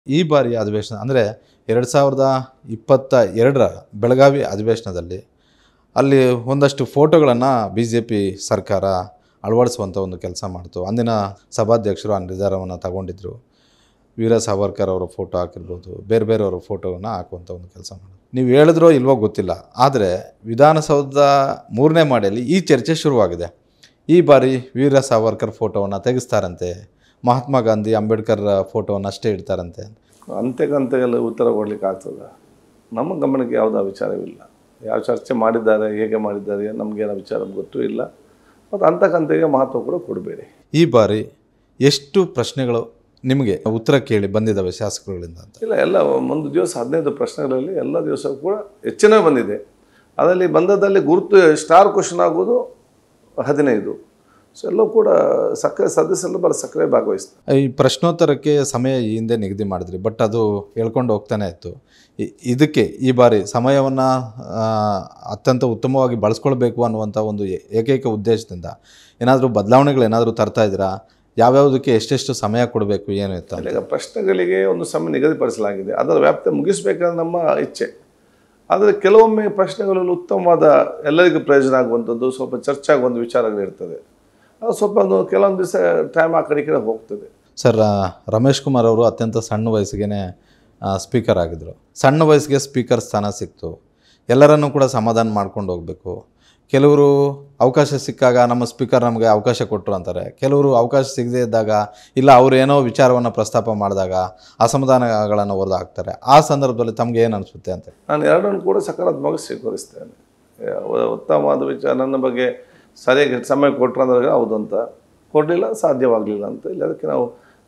ಈ ಬಾರಿ ಅಧಿವೇಶನ ಅಂದರೆ ಎರಡು ಸಾವಿರದ ಇಪ್ಪತ್ತ ಎರಡರ ಬೆಳಗಾವಿ ಅಧಿವೇಶನದಲ್ಲಿ ಅಲ್ಲಿ ಒಂದಷ್ಟು ಫೋಟೋಗಳನ್ನು ಬಿ ಜೆ ಪಿ ಸರ್ಕಾರ ಅಳವಡಿಸುವಂಥ ಒಂದು ಕೆಲಸ ಮಾಡ್ತು ಅಂದಿನ ಸಭಾಧ್ಯಕ್ಷರು ಆ ನಿರ್ಧಾರವನ್ನು ತಗೊಂಡಿದ್ದರು ವೀರ ಸಾವರ್ಕರ್ ಅವರ ಫೋಟೋ ಹಾಕಿರ್ಬೋದು ಬೇರೆ ಬೇರೆಯವರ ಫೋಟೋವನ್ನು ಹಾಕುವಂಥ ಒಂದು ಕೆಲಸ ಮಾಡೋದು ನೀವು ಹೇಳಿದ್ರೋ ಇಲ್ವೋ ಗೊತ್ತಿಲ್ಲ ಆದರೆ ವಿಧಾನಸೌಧದ ಮೂರನೇ ಮಾಡಿಯಲ್ಲಿ ಈ ಚರ್ಚೆ ಶುರುವಾಗಿದೆ ಈ ಬಾರಿ ವೀರ ಸಾವರ್ಕರ್ ಫೋಟೋವನ್ನು ತೆಗೆಸ್ತಾರಂತೆ ಮಹಾತ್ಮ ಗಾಂಧಿ ಅಂಬೇಡ್ಕರ್ ಫೋಟೋವನ್ನು ಅಷ್ಟೇ ಇಡ್ತಾರಂತೆ ಅಂತೆಗಂತೆಗೆಲ್ಲ ಉತ್ತರ ಕೊಡ್ಲಿಕ್ಕೆ ಆಗ್ತದ ನಮ್ಮ ಗಮನಕ್ಕೆ ಯಾವುದೇ ವಿಚಾರವಿಲ್ಲ ಯಾವ ಚರ್ಚೆ ಮಾಡಿದ್ದಾರೆ ಹೇಗೆ ಮಾಡಿದ್ದಾರೆ ನಮಗೇನೋ ವಿಚಾರ ಗೊತ್ತೂ ಇಲ್ಲ ಮತ್ತು ಅಂತಕ್ಕಂತೆಗೆ ಮಹತ್ವ ಕೂಡ ಕೊಡಬೇಡಿ ಈ ಬಾರಿ ಎಷ್ಟು ಪ್ರಶ್ನೆಗಳು ನಿಮಗೆ ಉತ್ತರ ಕೇಳಿ ಬಂದಿದ್ದಾವೆ ಶಾಸಕರುಗಳಿಂದ ಅಂತ ಇಲ್ಲ ಎಲ್ಲ ಒಂದು ದಿವಸ ಹದಿನೈದು ಪ್ರಶ್ನೆಗಳಲ್ಲಿ ಎಲ್ಲ ದಿವಸ ಕೂಡ ಹೆಚ್ಚಿನ ಬಂದಿದೆ ಅದರಲ್ಲಿ ಬಂದದಲ್ಲಿ ಗುರುತು ಸ್ಟಾರ್ ಕ್ವಶನ್ ಆಗೋದು ಹದಿನೈದು ಸೊ ಎಲ್ಲವೂ ಕೂಡ ಸಕ್ಕರೆ ಸದಸ್ಯರೆಲ್ಲ ಬರ ಸಕ್ಕರೆ ಭಾಗವಹಿಸ್ತಾರೆ ಈ ಪ್ರಶ್ನೋತ್ತರಕ್ಕೆ ಸಮಯ ಈ ಹಿಂದೆ ನಿಗದಿ ಮಾಡಿದ್ರಿ ಬಟ್ ಅದು ಹೇಳ್ಕೊಂಡು ಹೋಗ್ತಾನೆ ಇತ್ತು ಇ- ಇದಕ್ಕೆ ಈ ಬಾರಿ ಸಮಯವನ್ನು ಅತ್ಯಂತ ಉತ್ತಮವಾಗಿ ಬಳಸ್ಕೊಳ್ಬೇಕು ಅನ್ನುವಂಥ ಒಂದು ಏ- ಏಕೈಕ ಉದ್ದೇಶದಿಂದ ಏನಾದರೂ ಬದಲಾವಣೆಗಳು ಏನಾದರೂ ತರ್ತಾ ಇದ್ದೀರಾ ಯಾವ್ಯಾವುದಕ್ಕೆ ಎಷ್ಟೆಷ್ಟು ಸಮಯ ಕೊಡಬೇಕು ಏನು ಇತ್ತು ಅಂತ ಈಗ ಪ್ರಶ್ನೆಗಳಿಗೆ ಒಂದು ಸಮಯ ನಿಗದಿಪಡಿಸಲಾಗಿದೆ ಅದರ ವ್ಯಾಪ್ತಿ ಮುಗಿಸಬೇಕಾದ್ರೆ ನಮ್ಮ ಇಚ್ಛೆ ಆದರೆ ಕೆಲವೊಮ್ಮೆ ಪ್ರಶ್ನೆಗಳಲ್ಲಿ ಉತ್ತಮವಾದ ಎಲ್ಲರಿಗೂ ಪ್ರಯೋಜನ ಆಗುವಂಥದ್ದು ಸ್ವಲ್ಪ ಚರ್ಚೆ ಆಗುವಂಥ ವಿಚಾರಗಳಿರ್ತದೆ ಅದು ಸ್ವಲ್ಪ ಒಂದು ಕೆಲವೊಂದು ದಿವಸ ಟೈಮ್ ಆ ಕಡೆ ಈ ಕಡೆ ಹೋಗ್ತದೆ ಸರ್ ಆ, ರಮೇಶ್ ಕುಮಾರ್ ಅವರು ಅತ್ಯಂತ ಸಣ್ಣ ವಯಸ್ಸಿಗೆ ಸ್ಪೀಕರ್ ಆಗಿದ್ದರು ಸಣ್ಣ ವಯಸ್ಸಿಗೆ ಸ್ಪೀಕರ್ ಸ್ಥಾನ ಸಿಕ್ತು ಎಲ್ಲರನ್ನೂ ಕೂಡ ಸಮಾಧಾನ ಮಾಡ್ಕೊಂಡು ಹೋಗಬೇಕು ಕೆಲವರು ಅವಕಾಶ ಸಿಕ್ಕಾಗ ನಮ್ಮ ಸ್ಪೀಕರ್ ನಮಗೆ ಅವಕಾಶ ಕೊಟ್ಟರು ಅಂತಾರೆ ಕೆಲವರು ಅವಕಾಶ ಸಿಗದೇ ಇದ್ದಾಗ ಇಲ್ಲ ಅವರು ಏನೋ ವಿಚಾರವನ್ನು ಪ್ರಸ್ತಾಪ ಮಾಡಿದಾಗ ಅಸಮಾಧಾನಗಳನ್ನು ಹೊರದು ಹಾಕ್ತಾರೆ ಆ ಸಂದರ್ಭದಲ್ಲಿ ತಮಗೆ ಏನು ಅನಿಸುತ್ತೆ ಅಂತ ನಾನು ಎರಡನ್ನು ಕೂಡ ಸಕಾರಾತ್ಮಕವಾಗಿ ಸ್ವೀಕರಿಸ್ತೇನೆ ಉ- ಉತ್ತಮವಾದ ವಿಚಾರ ನನ್ನ ಬಗ್ಗೆ ಸರಿಯಾಗಿ ಸಮಯ ಕೊಟ್ಟರು ಅಂದ್ರೆ ಹೌದು ಅಂತ ಕೊಡಲಿಲ್ಲ ಸಾಧ್ಯವಾಗಲಿಲ್ಲ ಅಂತ ಇಲ್ಲ ಅದಕ್ಕೆ ನಾವು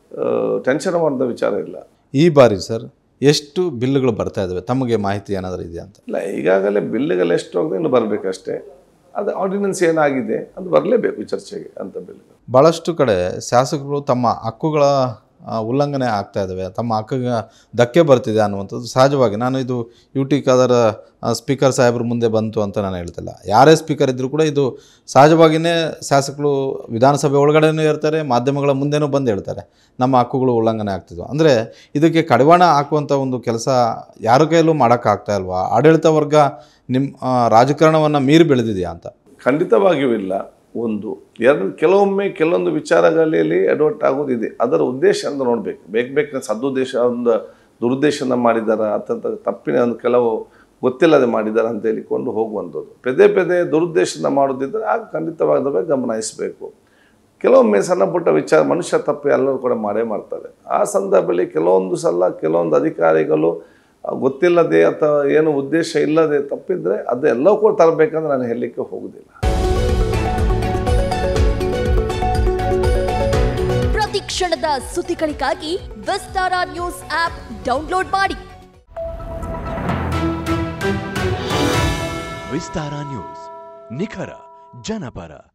ಟೆನ್ಷನ್ ಮಾಡಿದ ವಿಚಾರ ಇಲ್ಲ ಈ ಬಾರಿ ಸರ್ ಎಷ್ಟು ಬಿಲ್ಗಳು ಬರ್ತಾ ಇದ್ದಾವೆ ತಮಗೆ ಮಾಹಿತಿ ಏನಾದರೂ ಇದೆಯಾ ಅಂತ ಇಲ್ಲ ಈಗಾಗಲೇ ಬಿಲ್ಗಳು ಎಷ್ಟು ಹೋಗಿದೆ ಇನ್ನು ಬರಬೇಕಷ್ಟೇ ಅದು ಆರ್ಡಿನೆನ್ಸ್ ಏನಾಗಿದೆ ಅದು ಬರಲೇಬೇಕು ಚರ್ಚೆಗೆ ಅಂತ ಬಿಲ್ ಭಾಳಷ್ಟು ಕಡೆ ಶಾಸಕರು ತಮ್ಮ ಹಕ್ಕುಗಳ ಆ, ಉಲ್ಲಂಘನೆ ಆಗ್ತಾ ಇದ್ದಾವೆ ತಮ್ಮ ಹಕ್ಕಿಗೆ ಧಕ್ಕೆ ಬರ್ತಿದೆ ಅನ್ನುವಂಥದ್ದು ಸಹಜವಾಗಿ ನಾನು ಇದು ಯು ಟಿ ಖಾದರ್ ಆ, ಸ್ಪೀಕರ್ ಸಾಹೇಬ್ರ ಮುಂದೆ ಬಂತು ಅಂತ ನಾನು ಹೇಳ್ತಿಲ್ಲ ಯಾರೇ ಸ್ಪೀಕರ್ ಇದ್ದರೂ ಕೂಡ ಇದು ಸಹಜವಾಗಿಯೇ ಶಾಸಕರು ವಿಧಾನಸಭೆ ಒಳಗಡೆನೂ ಇರ್ತಾರೆ ಮಾಧ್ಯಮಗಳ ಮುಂದೆನೂ ಬಂದು ಹೇಳ್ತಾರೆ ನಮ್ಮ ಹಕ್ಕುಗಳು ಉಲ್ಲಂಘನೆ ಆಗ್ತಿದ್ವು ಅಂದರೆ ಇದಕ್ಕೆ ಕಡಿವಾಣ ಹಾಕುವಂಥ ಒಂದು ಕೆಲಸ ಯಾರ ಕೈಯಲ್ಲೂ ಮಾಡೋಕ್ಕಾಗ್ತಾ ಇಲ್ವಾ ಆಡಳಿತ ವರ್ಗ ನಿಮ್ಮ ರಾಜಕಾರಣವನ್ನು ಮೀರಿ ಬೆಳೆದಿದೆಯಾ ಅಂತ ಖಂಡಿತವಾಗಿಯೂ ಇಲ್ಲ ಒಂದು ಎರಡು ಕೆಲವೊಮ್ಮೆ ಕೆಲವೊಂದು ವಿಚಾರಗಳಲ್ಲಿ ಅಡ್ವರ್ಟ್ ಆಗೋದಿದೆ ಅದರ ಉದ್ದೇಶ ಅಂತ ನೋಡಬೇಕು ಬೇಕು ಬೇಕು ಸದುದ್ದೇಶ ಒಂದು ದುರುದ್ದೇಶನ ಮಾಡಿದಾರ ಅಥವಾ ತಪ್ಪಿನ ಒಂದು ಕೆಲವು ಗೊತ್ತಿಲ್ಲದೆ ಮಾಡಿದ್ದಾರೆ ಅಂತ ಹೇಳಿಕೊಂಡು ಹೋಗುವಂಥದ್ದು ಪೆದೆ ಪೆದೆ ದುರುದ್ದೇಶನ ಮಾಡೋದಿದ್ದರೆ ಆಗ ಖಂಡಿತವಾದ ಬಗ್ಗೆ ಗಮನಿಸಬೇಕು ಕೆಲವೊಮ್ಮೆ ಸಣ್ಣ ಪುಟ್ಟ ವಿಚಾರ ಮನುಷ್ಯ ತಪ್ಪು ಎಲ್ಲರೂ ಕೂಡ ಮಾಡೇ ಮಾಡ್ತಾರೆ ಆ ಸಂದರ್ಭದಲ್ಲಿ ಕೆಲವೊಂದು ಸಲ ಕೆಲವೊಂದು ಅಧಿಕಾರಿಗಳು ಆ, ಗೊತ್ತಿಲ್ಲದೆ ಅಥವಾ ಏನು ಉದ್ದೇಶ ಇಲ್ಲದೆ ತಪ್ಪಿದ್ರೆ ಅದೆಲ್ಲವೂ ಕೂಡ ತರಬೇಕಂದ್ರೆ ನಾನು ಹೇಳಲಿಕ್ಕೆ ಹೋಗುದಿಲ್ಲ ಪ್ರತಿ ಕ್ಷಣದ ಸುದ್ದಿಗಳಿಗಾಗಿ ವಿಸ್ತಾರ ನ್ಯೂಸ್ ಆಪ್ ಡೌನ್ಲೋಡ್ ಮಾಡಿ ವಿಸ್ತಾರ ನ್ಯೂಸ್ ನಿಖರ ಜನಪರ